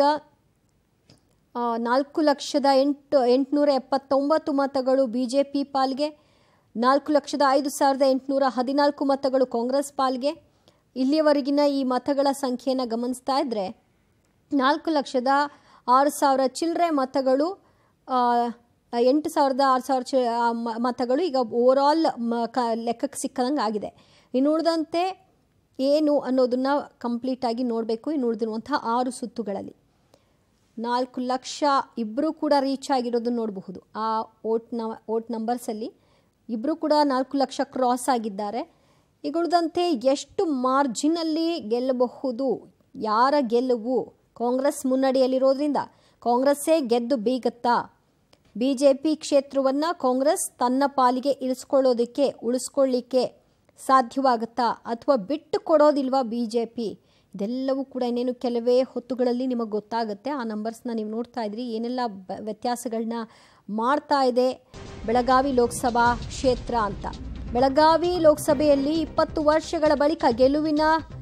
ಆ, ನಾಲ್ಕು ಲಕ್ಷದ ಎಂಟು ಎಂಟುನೂರ ಎಪ್ಪತ್ತೊಂಬತ್ತು ಮತಗಳು ಬಿ ಜೆ ಪಿ ಪಾಲ್ಗೆ ನಾಲ್ಕು ಲಕ್ಷದ ಐದು ಸಾವಿರದ ಎಂಟುನೂರ ಹದಿನಾಲ್ಕು ಮತಗಳು ಕಾಂಗ್ರೆಸ್ ಪಾಲ್ಗೆ ಇಲ್ಲಿಯವರೆಗಿನ ಈ ಮತಗಳ ಸಂಖ್ಯೆಯನ್ನು ಗಮನಿಸ್ತಾ ಇದ್ದರೆ ನಾಲ್ಕು ಲಕ್ಷದ ಆರು ಸಾವಿರ ಚಿಲ್ಲರೆ ಮತಗಳು ಆ, ಎಂಟು ಸಾವಿರದ ಆರು ಸಾವಿರ ಚಿ ಆ, ಮ- ಮತಗಳು ಈಗ ಓವರಾಲ್ ಮ ಕ ಲೆಕ್ಕಕ್ಕೆ ಸಿಕ್ಕದಂಗೆ ಆಗಿದೆ ಇನ್ನು ಉಳಿದಂತೆ ಏನು ಅನ್ನೋದನ್ನು ಕಂಪ್ಲೀಟಾಗಿ ನೋಡಬೇಕು ಇನ್ನು ಉಳಿದಿರುವಂಥ ಆರು ಸುತ್ತುಗಳಲ್ಲಿ ನಾಲ್ಕು ಲಕ್ಷ ಇಬ್ಬರು ಕೂಡ ರೀಚ್ ಆಗಿರೋದನ್ನ ನೋಡಬಹುದು ಆ ಓಟ್ ನ ಓಟ್ ನಂಬರ್ಸಲ್ಲಿ ಇಬ್ಬರು ಕೂಡ ನಾಲ್ಕು ಲಕ್ಷ ಕ್ರಾಸ್ ಆಗಿದ್ದಾರೆ ಈಗ ಉಳಿದಂತೆ ಎಷ್ಟು ಮಾರ್ಜಿನಲ್ಲಿ ಗೆಲ್ಲಬಹುದು ಯಾರ ಗೆಲುವು ಕಾಂಗ್ರೆಸ್ ಮುನ್ನಡೆಯಲ್ಲಿರೋದ್ರಿಂದ ಕಾಂಗ್ರೆಸ್ಸೇ ಗೆದ್ದು ಬೀಗತ್ತಾ ಬಿ ಜೆ ಪಿ ಕ್ಷೇತ್ರವನ್ನು ಕಾಂಗ್ರೆಸ್ ತನ್ನ ಪಾಲಿಗೆ ಇಳಿಸ್ಕೊಳ್ಳೋದಕ್ಕೆ ಉಳಿಸ್ಕೊಳ್ಳಿಕ್ಕೆ ಸಾಧ್ಯವಾಗುತ್ತಾ ಅಥವಾ ಬಿಟ್ಟು ಕೊಡೋದಿಲ್ವಾ ಬಿ ಜೆ ಪಿ ಇದೆಲ್ಲವೂ ಕೂಡ ಇನ್ನೇನು ಕೆಲವೇ ಹೊತ್ತುಗಳಲ್ಲಿ ನಿಮಗೆ ಗೊತ್ತಾಗುತ್ತೆ ಆ ನಂಬರ್ಸ್ನ ನೀವು ನೋಡ್ತಾ ಇದ್ರಿ ಏನೆಲ್ಲ ಬ- ವ್ಯತ್ಯಾಸಗಳನ್ನ ಮಾಡ್ತಾ ಇದೆ ಬೆಳಗಾವಿ ಲೋಕಸಭಾ ಕ್ಷೇತ್ರ ಅಂತ ಬೆಳಗಾವಿ ಲೋಕಸಭೆಯಲ್ಲಿ ಇಪ್ಪತ್ತು ವರ್ಷಗಳ ಬಳಿಕ ಗೆಲುವಿನ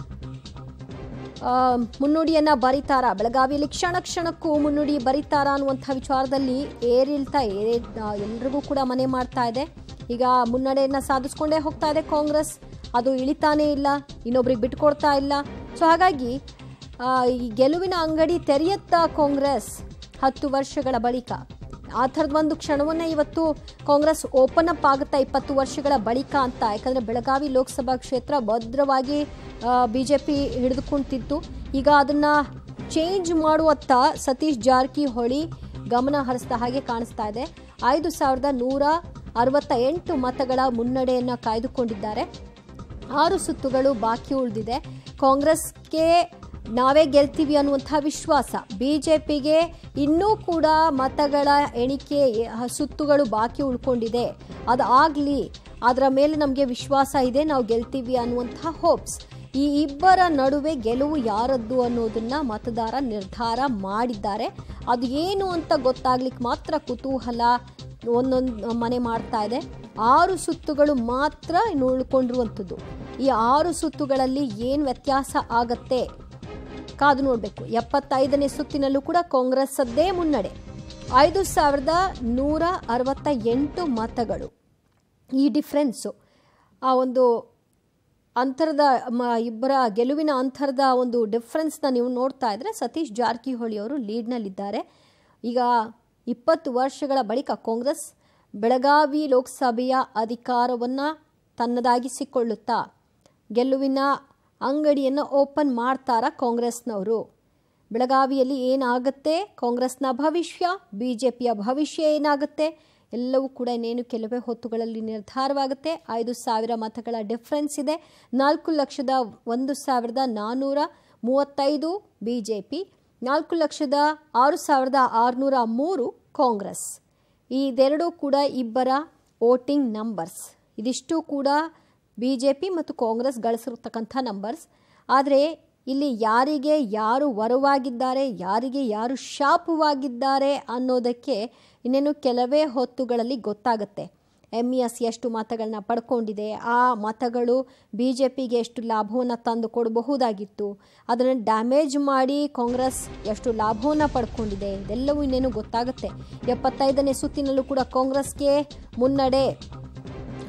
ಆ, ಮುನ್ನುಡಿಯನ್ನ ಬರೀತಾರ ಬೆಳಗಾವಿಯಲ್ಲಿ ಕ್ಷಣ ಕ್ಷಣಕ್ಕೂ ಮುನ್ನುಡಿ ಬರೀತಾರ ಅನ್ನುವಂಥ ವಿಚಾರದಲ್ಲಿ ಏರಿಳ್ತಾ ಏ ಆ, ಎಲ್ರಿಗೂ ಕೂಡ ಮನೆ ಮಾಡ್ತಾ ಇದೆ ಈಗ ಮುನ್ನಡೆಯನ್ನ ಸಾಧಿಸ್ಕೊಂಡೇ ಹೋಗ್ತಾ ಇದೆ ಕಾಂಗ್ರೆಸ್ ಅದು ಇಳಿತಾನೇ ಇಲ್ಲ ಇನ್ನೊಬ್ರಿಗೆ ಬಿಟ್ಕೊಡ್ತಾ ಇಲ್ಲ ಸೊ ಹಾಗಾಗಿ ಆ, ಈ ಗೆಲುವಿನ ಅಂಗಡಿ ತೆರೆಯತ್ತಾ ಕಾಂಗ್ರೆಸ್ ಹತ್ತು ವರ್ಷಗಳ ಬಳಿಕ ಆ ಥರದ ಒಂದು ಕ್ಷಣವನ್ನೇ ಇವತ್ತು ಕಾಂಗ್ರೆಸ್ ಓಪನ್ ಅಪ್ ಆಗುತ್ತಾ ಇಪ್ಪತ್ತು ವರ್ಷಗಳ ಬಳಿಕ ಅಂತ ಯಾಕಂದರೆ ಬೆಳಗಾವಿ ಲೋಕಸಭಾ ಕ್ಷೇತ್ರ ಭದ್ರವಾಗಿ ಬಿ ಜೆ ಪಿ ಹಿಡಿದುಕೊಂತಿತ್ತು ಈಗ ಅದನ್ನು ಚೇಂಜ್ ಮಾಡುವತ್ತ ಸತೀಶ್ ಜಾರಕಿಹೊಳಿ ಗಮನ ಹರಿಸಿದ ಹಾಗೆ ಕಾಣಿಸ್ತಾ ಇದೆ ಐದು ಸಾವಿರದ ನೂರ ಅರವತ್ತ ಎಂಟು ಮತಗಳ ಮುನ್ನಡೆಯನ್ನು ಕಾಯ್ದುಕೊಂಡಿದ್ದಾರೆ ಆರು ಸುತ್ತುಗಳು ಬಾಕಿ ಉಳಿದಿದೆ ಕಾಂಗ್ರೆಸ್ಗೆ ನಾವೇ ಗೆಲ್ತೀವಿ ಅನ್ನುವಂಥ ವಿಶ್ವಾಸ ಬಿ ಜೆ ಪಿಗೆ ಇನ್ನೂ ಕೂಡ ಮತಗಳ ಎಣಿಕೆ ಹ- ಸುತ್ತುಗಳು ಬಾಕಿ ಉಳ್ಕೊಂಡಿದೆ ಅದು ಆಗಲಿ ಅದರ ಮೇಲೆ ನಮಗೆ ವಿಶ್ವಾಸ ಇದೆ ನಾವು ಗೆಲ್ತೀವಿ ಅನ್ನುವಂಥ ಹೋಪ್ಸ್ ಈ ಇಬ್ಬರ ನಡುವೆ ಗೆಲುವು ಯಾರದ್ದು ಅನ್ನೋದನ್ನ ಮತದಾರ ನಿರ್ಧಾರ ಮಾಡಿದ್ದಾರೆ ಅದು ಏನು ಅಂತ ಗೊತ್ತಾಗ್ಲಿಕ್ಕೆ ಮಾತ್ರ ಕುತೂಹಲ ಒಂದೊಂದು ಮನೆ ಮಾಡ್ತಾ ಇದೆ ಆರು ಸುತ್ತುಗಳು ಮಾತ್ರ ಇನ್ನು ಉಳ್ಕೊಂಡಿರುವಂಥದ್ದು ಈ ಆರು ಸುತ್ತುಗಳಲ್ಲಿ ಏನು ವ್ಯತ್ಯಾಸ ಆಗತ್ತೆ ಕಾದು ನೋಡಬೇಕು ಎಪ್ಪತ್ತೈದನೇ ಸುತ್ತಿನಲ್ಲೂ ಕೂಡ ಕಾಂಗ್ರೆಸ್ಸದ್ದೇ ಮುನ್ನಡೆ ಐದು ಸಾವಿರದ ನೂರ ಅರವತ್ತ ಎಂಟು ಮತಗಳು ಈ ಡಿಫ್ರೆನ್ಸು ಆ ಒಂದು ಅಂತರದ ಮ ಇಬ್ಬರ ಗೆಲುವಿನ ಅಂತರದ ಒಂದು ಡಿಫ್ರೆನ್ಸ್ನ ನೀವು ನೋಡ್ತಾ ಇದ್ರೆ ಸತೀಶ್ ಜಾರಕಿಹೊಳಿ ಅವರು ಲೀಡ್ನಲ್ಲಿದ್ದಾರೆ ಈಗ ಇಪ್ಪತ್ತು ವರ್ಷಗಳ ಬಳಿಕ ಕಾಂಗ್ರೆಸ್ ಬೆಳಗಾವಿ ಲೋಕಸಭೆಯ ಅಧಿಕಾರವನ್ನು ತನ್ನದಾಗಿಸಿಕೊಳ್ಳುತ್ತಾ ಗೆಲುವಿನ ಅಂಗಡಿಯನ್ನು ಓಪನ್ ಮಾಡ್ತಾರಾ ಕಾಂಗ್ರೆಸ್ನವರು ಬೆಳಗಾವಿಯಲ್ಲಿ ಏನಾಗುತ್ತೆ ಕಾಂಗ್ರೆಸ್ನ ಭವಿಷ್ಯ ಬಿ ಜೆ ಪಿಯ ಭವಿಷ್ಯ ಏನಾಗುತ್ತೆ ಎಲ್ಲವೂ ಕೂಡ ಇನ್ನೇನು ಕೆಲವೇ ಹೊತ್ತುಗಳಲ್ಲಿ ನಿರ್ಧಾರವಾಗುತ್ತೆ ಐದು ಸಾವಿರ ಮತಗಳ ಡಿಫ್ರೆನ್ಸ್ ಇದೆ ನಾಲ್ಕು ಲಕ್ಷದ ಒಂದು ಸಾವಿರದ ನಾನ್ನೂರ ಮೂವತ್ತೈದು ಬಿ ಜೆ ಪಿ ನಾಲ್ಕು ಲಕ್ಷದ ಆರು ಸಾವಿರದ ಆರುನೂರ ಮೂರು ಕಾಂಗ್ರೆಸ್ ಇದೆರಡೂ ಕೂಡ ಇಬ್ಬರ ವೋಟಿಂಗ್ ನಂಬರ್ಸ್ ಇದಿಷ್ಟು ಕೂಡ ಬಿ ಜೆ ಪಿ ಮತ್ತು ಕಾಂಗ್ರೆಸ್ ಗಳಿಸಿರ್ತಕ್ಕಂಥ ನಂಬರ್ಸ್ ಆದರೆ ಇಲ್ಲಿ ಯಾರಿಗೆ ಯಾರು ವರವಾಗಿದ್ದಾರೆ ಯಾರಿಗೆ ಯಾರು ಶಾಪವಾಗಿದ್ದಾರೆ ಅನ್ನೋದಕ್ಕೆ ಇನ್ನೇನು ಕೆಲವೇ ಹೊತ್ತುಗಳಲ್ಲಿ ಗೊತ್ತಾಗುತ್ತೆ ಎಮ್ ಇ ಎಸ್ ಎಷ್ಟು ಮತಗಳನ್ನ ಪಡ್ಕೊಂಡಿದೆ ಆ ಮತಗಳು ಬಿ ಜೆ ಪಿಗೆ ಎಷ್ಟು ಲಾಭವನ್ನು ತಂದು ಕೊಡಬಹುದಾಗಿತ್ತು ಅದನ್ನು ಡ್ಯಾಮೇಜ್ ಮಾಡಿ ಕಾಂಗ್ರೆಸ್ ಎಷ್ಟು ಲಾಭವನ್ನು ಪಡ್ಕೊಂಡಿದೆ ಇದೆಲ್ಲವೂ ಇನ್ನೇನು ಗೊತ್ತಾಗುತ್ತೆ ಎಪ್ಪತ್ತೈದನೇ ಸುತ್ತಿನಲ್ಲೂ ಕೂಡ ಕಾಂಗ್ರೆಸ್ಗೆ ಮುನ್ನಡೆ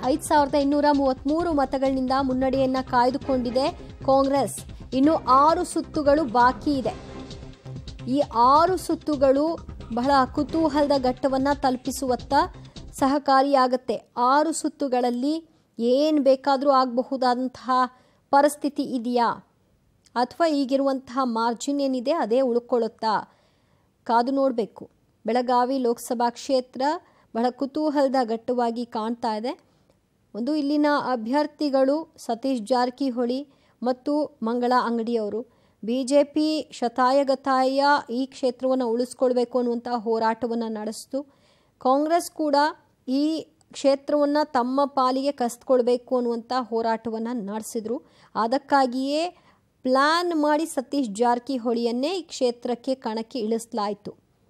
ಐದು ಸಾವಿರದ ಇನ್ನೂರ ಮೂವತ್ತ್ಮೂರು ಮತಗಳಿಂದ ಮುನ್ನಡೆಯನ್ನ ಕಾಯ್ದುಕೊಂಡಿದೆ ಕಾಂಗ್ರೆಸ್ ಇನ್ನು ಆರು ಸುತ್ತುಗಳು ಬಾಕಿ ಇದೆ ಈ ಆರು ಸುತ್ತುಗಳು ಬಹಳ ಕುತೂಹಲದ ಘಟ್ಟವನ್ನು ತಲುಪಿಸುವತ್ತ ಸಹಕಾರಿಯಾಗುತ್ತೆ ಆರು ಸುತ್ತುಗಳಲ್ಲಿ ಏನು ಬೇಕಾದರೂ ಆಗಬಹುದಾದಂತಹ ಪರಿಸ್ಥಿತಿ ಇದೆಯಾ ಅಥವಾ ಈಗಿರುವಂತಹ ಮಾರ್ಜಿನ್ ಏನಿದೆ ಅದೇ ಉಳ್ಕೊಳ್ಳುತ್ತಾ ಕಾದು ನೋಡಬೇಕು ಬೆಳಗಾವಿ ಲೋಕಸಭಾ ಕ್ಷೇತ್ರ ಬಹಳ ಕುತೂಹಲದ ಘಟ್ಟವಾಗಿ ಕಾಣ್ತಾ ಇದೆ ಒಂದು ಇಲ್ಲಿನ ಅಭ್ಯರ್ಥಿಗಳು ಸತೀಶ್ ಜಾರಕಿಹೊಳಿ ಮತ್ತು ಮಂಗಳ ಅಂಗಡಿಯವರು ಬಿ ಜೆ ಪಿ ಶತಾಯಗತಾಯ ಈ ಕ್ಷೇತ್ರವನ್ನು ಉಳಿಸ್ಕೊಳ್ಬೇಕು ಅನ್ನುವಂಥ ಹೋರಾಟವನ್ನು ನಡೆಸಿತು ಕಾಂಗ್ರೆಸ್ ಕೂಡ ಈ ಕ್ಷೇತ್ರವನ್ನು ತಮ್ಮ ಪಾಲಿಗೆ ಕಸ್ಕೊಳ್ಬೇಕು ಅನ್ನುವಂಥ ಹೋರಾಟವನ್ನು ನಡೆಸಿದ್ರು ಅದಕ್ಕಾಗಿಯೇ ಪ್ಲ್ಯಾನ್ ಮಾಡಿ ಸತೀಶ್ ಜಾರಕಿಹೊಳಿಯನ್ನೇ ಈ ಕ್ಷೇತ್ರಕ್ಕೆ ಕಣಕ್ಕೆ ಇಳಿಸಲಾಯಿತು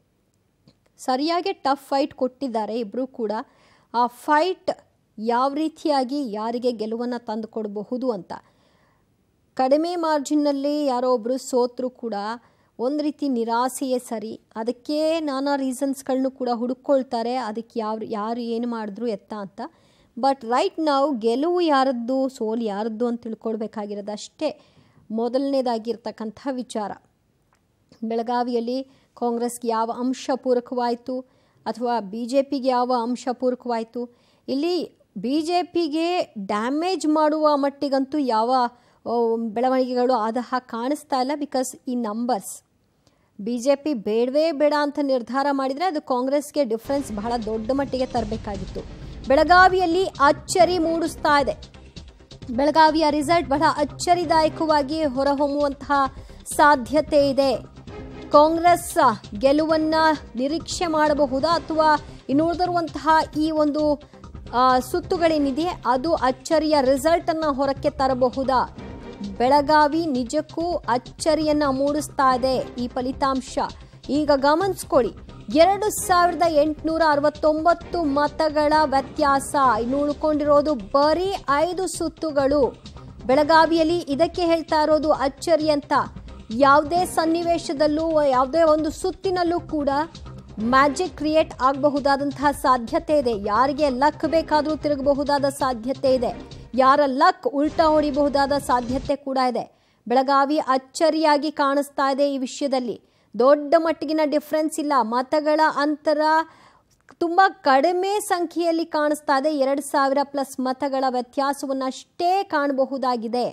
ಸರಿಯಾಗಿ ಟಫ್ ಫೈಟ್ ಕೊಟ್ಟಿದ್ದಾರೆ ಇಬ್ಬರು ಕೂಡ ಆ ಫೈಟ್ ಯಾವ ರೀತಿಯಾಗಿ ಯಾರಿಗೆ ಗೆಲುವನ್ನು ತಂದುಕೊಡಬಹುದು ಅಂತ ಕಡಿಮೆ ಮಾರ್ಜಿನ್ನಲ್ಲಿ ಯಾರೋ ಒಬ್ಬರು ಸೋತರು ಕೂಡ ಒಂದು ರೀತಿ ನಿರಾಸೆಯೇ ಸರಿ ಅದಕ್ಕೆ ನಾನಾ ರೀಸನ್ಸ್ಗಳನ್ನೂ ಕೂಡ ಹುಡುಕೊಳ್ತಾರೆ ಅದಕ್ಕೆ ಯಾವ ಯಾರು ಏನು ಮಾಡಿದ್ರು ಎತ್ತ ಅಂತ ಬಟ್ ರೈಟ್ ನಾವು ಗೆಲುವು ಯಾರದ್ದು ಸೋಲು ಯಾರದ್ದು ಅಂತ ತಿಳ್ಕೊಳ್ಬೇಕಾಗಿರೋದು ಅಷ್ಟೇ ಮೊದಲನೇದಾಗಿರ್ತಕ್ಕಂಥ ವಿಚಾರ ಬೆಳಗಾವಿಯಲ್ಲಿ ಕಾಂಗ್ರೆಸ್ಗೆ ಯಾವ ಅಂಶ ಪೂರಕವಾಯಿತು ಅಥವಾ ಬಿ ಜೆ ಪಿಗೆ ಯಾವ ಅಂಶ ಪೂರಕವಾಯಿತು ಇಲ್ಲಿ ಬಿ ಜೆ ಪಿಗೆ ಡ್ಯಾಮೇಜ್ ಮಾಡುವ ಮಟ್ಟಿಗಂತೂ ಯಾವ ಆ, ಬೆಳವಣಿಗೆಗಳು ಆದ ಹಾಗೆ ಕಾಣಿಸ್ತಾ ಇಲ್ಲ ಬಿಕಾಸ್ ಈ ನಂಬರ್ಸ್ ಬಿ ಜೆ ಪಿ ಬೇಡವೇ ಬೇಡ ಅಂತ ನಿರ್ಧಾರ ಮಾಡಿದರೆ ಅದು ಕಾಂಗ್ರೆಸ್ಗೆ ಡಿಫ್ರೆನ್ಸ್ ಬಹಳ ದೊಡ್ಡ ಮಟ್ಟಿಗೆ ತರಬೇಕಾಗಿತ್ತು ಬೆಳಗಾವಿಯಲ್ಲಿ ಅಚ್ಚರಿ ಮೂಡಿಸ್ತಾ ಇದೆ ಬೆಳಗಾವಿಯ ರಿಸಲ್ಟ್ ಬಹಳ ಅಚ್ಚರಿದಾಯಕವಾಗಿ ಹೊರಹೊಮ್ಮುವಂತಹ ಸಾಧ್ಯತೆ ಇದೆ ಕಾಂಗ್ರೆಸ್ ಗೆಲುವನ್ನ ನಿರೀಕ್ಷೆ ಮಾಡಬಹುದಾ ಅಥವಾ ಇನ್ನುಳಿದಿರುವಂತಹ ಈ ಒಂದು ಆ, ಸುತ್ತುಗಳೇನಿದೆ ಅದು ಅಚ್ಚರಿಯ ರಿಸಲ್ಟ್ ಅನ್ನ ಹೊರಕ್ಕೆ ತರಬಹುದಾ ಬೆಳಗಾವಿ ನಿಜಕ್ಕೂ ಅಚ್ಚರಿಯನ್ನ ಮೂಡಿಸ್ತಾ ಇದೆ ಈ ಫಲಿತಾಂಶ ಈಗ ಗಮನಿಸ್ಕೊಳ್ಳಿ ಎರಡು ಸಾವಿರದ ಎಂಟುನೂರ ಅರವತ್ತೊಂಬತ್ತು ಮತಗಳ ವ್ಯತ್ಯಾಸ ಇನ್ನು ಉಳ್ಕೊಂಡಿರೋದು ಬರೀ ಐದು ಸುತ್ತುಗಳು ಬೆಳಗಾವಿಯಲ್ಲಿ ಇದಕ್ಕೆ ಹೇಳ್ತಾ ಇರೋದು ಅಚ್ಚರಿ ಅಂತ ಯಾವುದೇ ಸನ್ನಿವೇಶದಲ್ಲೂ ಯಾವುದೇ ಒಂದು ಸುತ್ತಿನಲ್ಲೂ ಕೂಡ ಮ್ಯಾಜಿಕ್ ಕ್ರಿಯೇಟ್ ಆಗಬಹುದಾದಂತಹ ಸಾಧ್ಯತೆ ಇದೆ ಯಾರಿಗೆ ಲಕ್ ಬೇಕಾದರೂ ತಿರುಗಬಹುದಾದ ಸಾಧ್ಯತೆ ಇದೆ ಯಾರ ಲಕ್ ಉಲ್ಟಾ ಹೊಡಿಬಹುದಾದ ಸಾಧ್ಯತೆ ಕೂಡ ಇದೆ ಬೆಳಗಾವಿ ಅಚ್ಚರಿಯಾಗಿ ಕಾಣಿಸ್ತಾ ಇದೆ ಈ ವಿಷಯದಲ್ಲಿ ದೊಡ್ಡ ಮಟ್ಟಿಗಿನ ಡಿಫ್ರೆನ್ಸ್ ಇಲ್ಲ ಮತಗಳ ಅಂತರ ತುಂಬ ಕಡಿಮೆ ಸಂಖ್ಯೆಯಲ್ಲಿ ಕಾಣಿಸ್ತಾ ಇದೆ ಎರಡು ಸಾವಿರ ಪ್ಲಸ್ ಮತಗಳ ವ್ಯತ್ಯಾಸವನ್ನು ಅಷ್ಟೇ ಕಾಣಬಹುದಾಗಿದೆ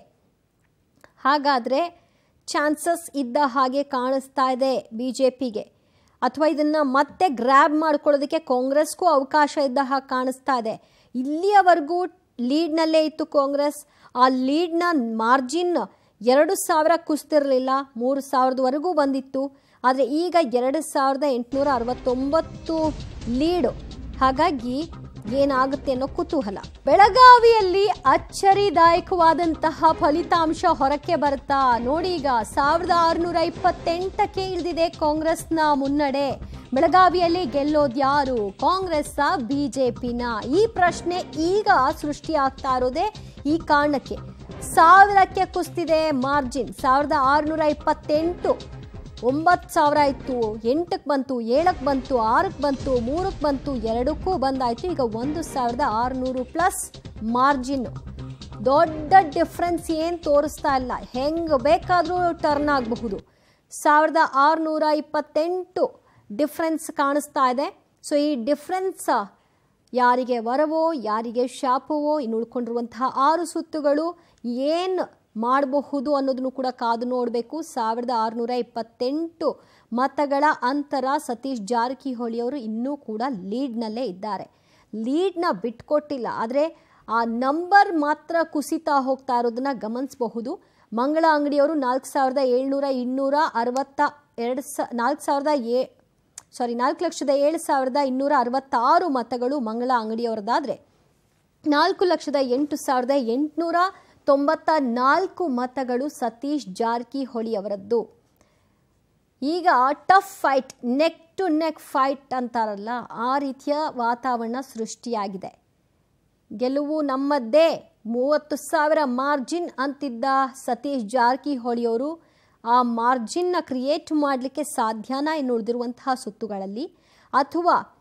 ಹಾಗಾದರೆ ಚಾನ್ಸಸ್ ಇದ್ದ ಹಾಗೆ ಕಾಣಿಸ್ತಾ ಇದೆ ಬಿ ಜೆ ಪಿಗೆ ಅಥವಾ ಇದನ್ನು ಮತ್ತೆ ಗ್ರ್ಯಾಬ್ ಮಾಡ್ಕೊಳ್ಳೋದಕ್ಕೆ ಕಾಂಗ್ರೆಸ್ಗೂ ಅವಕಾಶ ಇದ್ದ ಹಾಗೆ ಕಾಣಿಸ್ತಾ ಇದೆ ಇಲ್ಲಿಯವರೆಗೂ ಲೀಡ್ನಲ್ಲೇ ಇತ್ತು ಕಾಂಗ್ರೆಸ್ ಆ ಲೀಡ್ನ ಮಾರ್ಜಿನ್ ಎರಡು ಸಾವಿರ ಕುಸ್ತಿರಲಿಲ್ಲ ಮೂರು ಸಾವಿರದವರೆಗೂ ಬಂದಿತ್ತು ಆದರೆ ಈಗ ಎರಡು ಸಾವಿರದ ಎಂಟುನೂರ ಅರವತ್ತೊಂಬತ್ತು ಲೀಡು ಹಾಗಾಗಿ ಏನಾಗುತ್ತೆ ಅನ್ನೋ ಕುತೂಹಲ ಬೆಳಗಾವಿಯಲ್ಲಿ ಅಚ್ಚರಿದಾಯಕವಾದಂತಹ ಫಲಿತಾಂಶ ಹೊರಕ್ಕೆ ಬರುತ್ತಾ ನೋಡಿ ಈಗ ಸಾವಿರದ ಆರುನೂರ ಇಪ್ಪತ್ತೆಂಟಕ್ಕೆ ಇಳಿದಿದೆ ಕಾಂಗ್ರೆಸ್ನ ಮುನ್ನಡೆ ಬೆಳಗಾವಿಯಲ್ಲಿ ಗೆಲ್ಲೋದ್ಯಾರು ಕಾಂಗ್ರೆಸ್ ಬಿಜೆಪಿನ ಈ ಪ್ರಶ್ನೆ ಈಗ ಸೃಷ್ಟಿಯಾಗ್ತಾ ಇರೋದೇ ಈ ಕಾರಣಕ್ಕೆ ಸಾವಿರಕ್ಕೆ ಕುಸ್ತಿದೆ ಮಾರ್ಜಿನ್ ಸಾವಿರದ ಆರುನೂರ ಇಪ್ಪತ್ತೆಂಟು ಒಂಬತ್ತು ಸಾವಿರ ಆಯಿತು ಎಂಟಕ್ಕೆ ಬಂತು ಏಳಕ್ಕೆ ಬಂತು ಆರಕ್ಕೆ ಬಂತು ಮೂರಕ್ಕೆ ಬಂತು ಎರಡಕ್ಕೂ ಬಂದಾಯಿತು ಈಗ ಒಂದು ಸಾವಿರದ ಆರುನೂರು ಪ್ಲಸ್ ಮಾರ್ಜಿನ್ ದೊಡ್ಡ ಡಿಫ್ರೆನ್ಸ್ ಏನು ತೋರಿಸ್ತಾ ಇಲ್ಲ ಹೆಂಗೆ ಬೇಕಾದರೂ ಟರ್ನ್ ಆಗಬಹುದು ಸಾವಿರದ ಆರುನೂರ ಇಪ್ಪತ್ತೆಂಟು ಡಿಫ್ರೆನ್ಸ್ ಕಾಣಿಸ್ತಾ ಇದೆ ಸೊ ಈ ಡಿಫ್ರೆನ್ಸ್ ಯಾರಿಗೆ ವರವೋ ಯಾರಿಗೆ ಶಾಪವೋ ಇನ್ನು ಉಳ್ಕೊಂಡಿರುವಂತಹ ಆರು ಸುತ್ತುಗಳು ಏನು ಮಾಡಬಹುದು ಅನ್ನೋದನ್ನು ಕೂಡ ಕಾದು ನೋಡಬೇಕು ಸಾವಿರದ ಆರುನೂರ ಇಪ್ಪತ್ತೆಂಟು ಮತಗಳ ಅಂತರ ಸತೀಶ್ ಜಾರಕಿಹೊಳಿ ಅವರು ಇನ್ನೂ ಕೂಡ ಲೀಡ್ನಲ್ಲೇ ಇದ್ದಾರೆ ಲೀಡ್ನ ಬಿಟ್ಕೊಟ್ಟಿಲ್ಲ ಆದರೆ ಆ ನಂಬರ್ ಮಾತ್ರ ಕುಸಿತಾ ಹೋಗ್ತಾ ಇರೋದನ್ನ ಗಮನಿಸಬಹುದು ಮಂಗಳ ಅಂಗಡಿಯವರು ನಾಲ್ಕು ಸಾವಿರದ ಏಳ್ನೂರ ಇನ್ನೂರ ಅರವತ್ತ ಎರಡು ಸ ನಾಲ್ಕು ಸಾವಿರದ ಏ ಸಾರಿ ನಾಲ್ಕು ಲಕ್ಷದ ಏಳು ಸಾವಿರದ ಇನ್ನೂರ ಅರವತ್ತಾರು ಮತಗಳು ಮಂಗಳ ಅಂಗಡಿಯವರದಾದರೆ ನಾಲ್ಕು ಲಕ್ಷದ ಎಂಟು ಸಾವಿರದ ಎಂಟುನೂರ ತೊಂಬತ್ತ ನಾಲ್ಕು ಮತಗಳು ಸತೀಶ್ ಜಾರಕಿಹೊಳಿ ಅವರದ್ದು ಈಗ tough fight neck to neck fight ಅಂತಾರಲ್ಲ ಆ ರೀತಿಯ ವಾತಾವರಣ ಸೃಷ್ಟಿಯಾಗಿದೆ ಗೆಲುವು ನಮ್ಮದ್ದೇ ಮೂವತ್ತು ಸಾವಿರ ಮಾರ್ಜಿನ್ ಅಂತಿದ್ದ ಸತೀಶ್ ಜಾರಕಿಹೊಳಿಯವರು ಆ ಮಾರ್ಜಿನ್ನ ಕ್ರಿಯೇಟ್ ಮಾಡಲಿಕ್ಕೆ ಸಾಧ್ಯನಾ ಇನ್ನು ಉಳಿದಿರುವಂತಹ ಸುತ್ತುಗಳಲ್ಲಿ ಅಥವಾ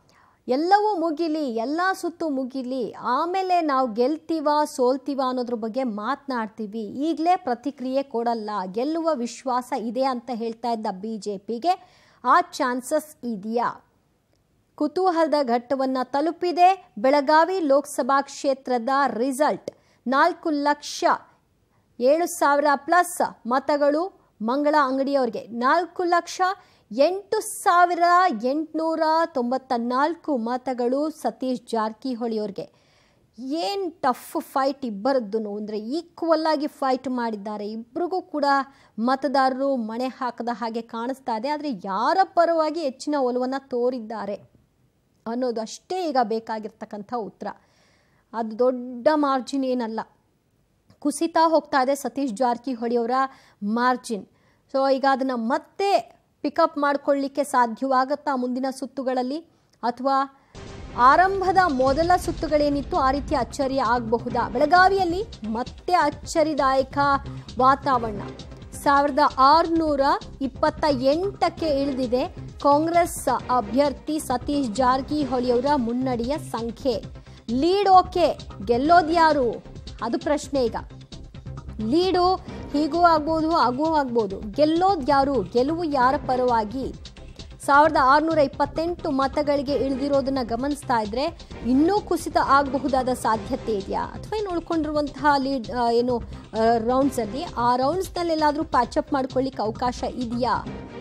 ಎಲ್ಲವೂ ಮುಗಿಲಿ ಎಲ್ಲ ಸುತ್ತು ಮುಗಿಲಿ ಆಮೇಲೆ ನಾವು ಗೆಲ್ತೀವ ಸೋಲ್ತೀವ ಅನ್ನೋದ್ರ ಬಗ್ಗೆ ಮಾತನಾಡ್ತೀವಿ ಈಗಲೇ ಪ್ರತಿಕ್ರಿಯೆ ಕೊಡಲ್ಲ ಗೆಲ್ಲುವ ವಿಶ್ವಾಸ ಇದೆ ಅಂತ ಹೇಳ್ತಾ ಇದ್ದ ಬಿ ಜೆ ಪಿಗೆ ಆ ಚಾನ್ಸಸ್ ಇದೆಯಾ ಕುತೂಹಲದ ಘಟ್ಟವನ್ನು ತಲುಪಿದೆ ಬೆಳಗಾವಿ ಲೋಕಸಭಾ ಕ್ಷೇತ್ರದ ರಿಸಲ್ಟ್ ನಾಲ್ಕು ಲಕ್ಷ ಏಳು ಸಾವಿರ ಪ್ಲಸ್ ಮತಗಳು ಮಂಗಳ ಅಂಗಡಿಯವರಿಗೆ ನಾಲ್ಕು ಲಕ್ಷ ಎಂಟು ಸಾವಿರ ಎಂಟುನೂರ ತೊಂಬತ್ತ ನಾಲ್ಕು ಮತಗಳು ಸತೀಶ್ ಜಾರಕಿಹೊಳಿ ಅವ್ರಿಗೆ ಏನು ಟಫ್ ಫೈಟ್ ಇಬ್ಬರದ್ದು ಅಂದರೆ ಈಕ್ವಲ್ ಆಗಿ ಫೈಟ್ ಮಾಡಿದ್ದಾರೆ ಇಬ್ಬರಿಗೂ ಕೂಡ ಮತದಾರರು ಮಣೆ ಹಾಕದ ಹಾಗೆ ಕಾಣಿಸ್ತಾ ಇದೆ ಆದರೆ ಯಾರ ಪರವಾಗಿ ಹೆಚ್ಚಿನ ಒಲವನ್ನು ತೋರಿದ್ದಾರೆ ಅನ್ನೋದು ಅಷ್ಟೇ ಈಗ ಬೇಕಾಗಿರ್ತಕ್ಕಂಥ ಉತ್ತರ ಅದು ದೊಡ್ಡ ಮಾರ್ಜಿನ್ ಏನಲ್ಲ ಕುಸಿತಾ ಹೋಗ್ತಾ ಇದೆ ಸತೀಶ್ ಜಾರಕಿಹೊಳಿ ಅವರ ಮಾರ್ಜಿನ್ ಸೊ ಈಗ ಅದನ್ನು ಮತ್ತೆ ಪಿಕಪ್ ಮಾಡಿಕೊಳ್ಳಿಕ್ಕೆ ಸಾಧ್ಯವಾಗುತ್ತಾ ಮುಂದಿನ ಸುತ್ತುಗಳಲ್ಲಿ ಅಥವಾ ಆರಂಭದ ಮೊದಲ ಸುತ್ತುಗಳೇನಿತ್ತು ಆ ರೀತಿ ಅಚ್ಚರಿ ಆಗಬಹುದಾ ಬೆಳಗಾವಿಯಲ್ಲಿ ಮತ್ತೆ ಅಚ್ಚರಿದಾಯಕ ವಾತಾವರಣ ಸಾವಿರದ ಆರುನೂರ ಇಪ್ಪತ್ತ ಎಂಟಕ್ಕೆ ಇಳಿದಿದೆ ಕಾಂಗ್ರೆಸ್ ಅಭ್ಯರ್ಥಿ ಸತೀಶ್ ಜಾರಕಿಹೊಳಿಯವರ ಮುನ್ನಡೆಯ ಸಂಖ್ಯೆ ಲೀಡ್ ಓಕೆ ಗೆಲ್ಲೋದ್ಯಾರು ಅದು ಪ್ರಶ್ನೆ ಈಗ ಲೀಡು ಹೀಗೂ ಆಗ್ಬೋದು ಹಾಗೂ ಆಗ್ಬೋದು ಗೆಲ್ಲೋದು ಯಾರು ಗೆಲುವು ಯಾರ ಪರವಾಗಿ ಸಾವಿರದ ಆರುನೂರ ಇಪ್ಪತ್ತೆಂಟು ಮತಗಳಿಗೆ ಇಳಿದಿರೋದನ್ನ ಗಮನಿಸ್ತಾ ಇದ್ರೆ ಇನ್ನೂ ಕುಸಿತ ಆಗಬಹುದಾದ ಸಾಧ್ಯತೆ ಇದೆಯಾ ಅಥವಾ ಏನು ಉಳ್ಕೊಂಡಿರುವಂತಹ ಲೀಡ್ ಆ, ಏನು ರೌಂಡ್ಸಲ್ಲಿ ಆ ರೌಂಡ್ಸ್ನಲ್ಲೆಲ್ಲಾದರೂ ಪ್ಯಾಚಪ್ ಮಾಡ್ಕೊಳ್ಳಿಕ್ಕೆ ಅವಕಾಶ ಇದೆಯಾ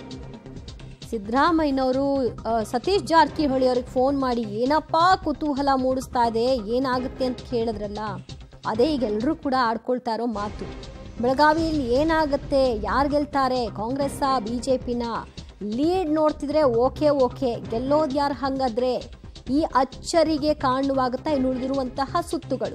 ಸಿದ್ದರಾಮಯ್ಯನವರು ಆ, ಸತೀಶ್ ಜಾರಕಿಹೊಳಿ ಅವ್ರಿಗೆ ಫೋನ್ ಮಾಡಿ ಏನಪ್ಪ ಕುತೂಹಲ ಮೂಡಿಸ್ತಾ ಇದೆ ಏನಾಗುತ್ತೆ ಅಂತ ಕೇಳಿದ್ರಲ್ಲ ಅದೇ ಈಗ ಎಲ್ಲರೂ ಕೂಡ ಆಡ್ಕೊಳ್ತಾ ಇರೋ ಮಾತು ಬೆಳಗಾವಿಯಲ್ಲಿ ಏನಾಗುತ್ತೆ ಯಾರು ಗೆಲ್ತಾರೆ ಕಾಂಗ್ರೆಸ್ಸ ಬಿ ಜೆ ಪಿನ ಲೀಡ್ ನೋಡ್ತಿದ್ರೆ ಓಕೆ ಓಕೆ ಗೆಲ್ಲೋದು ಯಾರು ಹಂಗಾದ್ರೆ ಈ ಅಚ್ಚರಿಗೆ ಕಾರಣವಾಗುತ್ತಾ ಇನ್ನು ಉಳಿದಿರುವಂತಹ ಸುತ್ತುಗಳು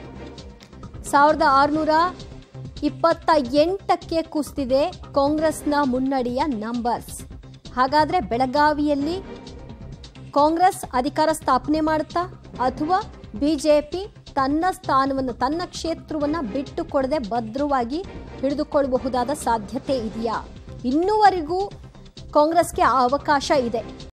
ಸಾವಿರದ ಆರುನೂರ ಇಪ್ಪತ್ತ ಎಂಟಕ್ಕೆ ಕುಸಿದಿದೆ ಕಾಂಗ್ರೆಸ್ನ ಮುನ್ನಡೆಯ ನಂಬರ್ಸ್ ಹಾಗಾದ್ರೆ ಬೆಳಗಾವಿಯಲ್ಲಿ ಕಾಂಗ್ರೆಸ್ ಅಧಿಕಾರ ಸ್ಥಾಪನೆ ಮಾಡುತ್ತಾ ಅಥವಾ ಬಿಜೆಪಿ ತನ್ನ ಸ್ಥಾನವನ್ನು ತನ್ನ ಕ್ಷೇತ್ರವನ್ನ ಬಿಟ್ಟು ಕೊಡದೆ ಭದ್ರವಾಗಿ ಹಿಡಿದುಕೊಳ್ಳಬಹುದಾದ ಸಾಧ್ಯತೆ ಇದೆಯಾ ಇನ್ನೂವರೆಗೂ ಕಾಂಗ್ರೆಸ್ಗೆ ಆ ಅವಕಾಶ ಇದೆ